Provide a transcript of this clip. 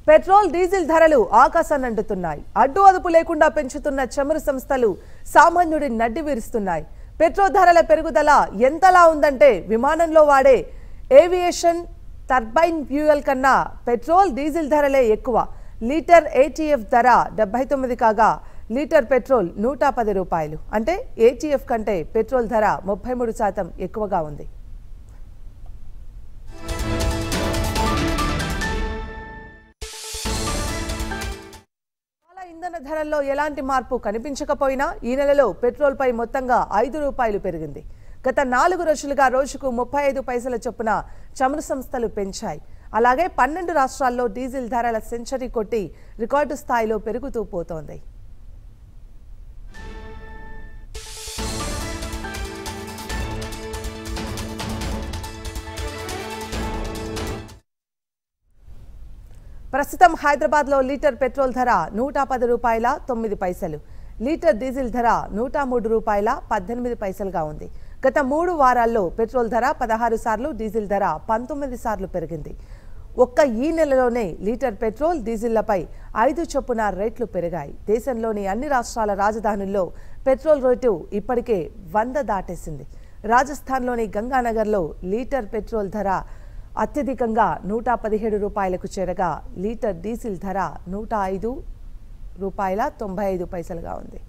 petrol diesel ధరలు ఆకాశాన్ని అంటుతున్నాయి అడ్డు అదుపు లేకుండా పెంచుతున్న చమురు సంస్థలు సామాన్యుడి నడ్డి విరుస్తున్నాయి పెట్రోల్ ధరల పెరుగుదల ఎంతలా ఉందంటే విమానంలో వాడే ఏవియేషన్ టర్బైన్ ఫ్యూయల్ కన్నా పెట్రోల్ డీజిల్ ధరలే ఎక్కువ లీటర్ ఏటీఎఫ్ ధర డెబ్బై తొమ్మిది కాగా లీటర్ పెట్రోల్ నూట పది రూపాయలు అంటే ఏటీఎఫ్ కంటే పెట్రోల్ ధర ముప్పై మూడు శాతం ఎక్కువగా ఉంది చాలా ఇంధన ధరల్లో ఎలాంటి మార్పు కనిపించకపోయినా ఈ నెలలో పెట్రోల్ పై మొత్తంగా ఐదు రూపాయలు పెరిగింది గత నాలుగు రోజులుగా రోజుకు ముప్పై ఐదు పైసల చొప్పున చమురు సంస్థలు పెంచాయి అలాగే పన్నెండు రాష్ట్రాల్లో డీజిల్ ధరల సెంచరీ కొట్టి రికార్డు స్థాయిలో పెరుగుతూ పోతోంది ప్రస్తుతం హైదరాబాద్లో లీటర్ పెట్రోల్ ధర నూట పది రూపాయల తొమ్మిది పైసలు లీటర్ డీజిల్ ధర నూట మూడు రూపాయల పద్దెనిమిది పైసలుగా ఉంది గత మూడు వారాల్లో పెట్రోల్ ధర పదహారు సార్లు డీజిల్ ధర పంతొమ్మిది సార్లు పెరిగింది ఒక్క ఈ నెలలోనే లీటర్ పెట్రోల్ డీజిళ్లపై ఐదు చొప్పున రేట్లు పెరిగాయి దేశంలోని అన్ని రాష్ట్రాల రాజధానుల్లో పెట్రోల్ రేటు ఇప్పటికే వంద దాటేసింది రాజస్థాన్లోని గంగానగర్లో లీటర్ పెట్రోల్ ధర అత్యధికంగా నూట పదిహేడు రూపాయలకు చేరగా లీటర్ డీజిల్ ధర నూట ఐదు రూపాయల తొంభై ఐదు పైసలుగా ఉంది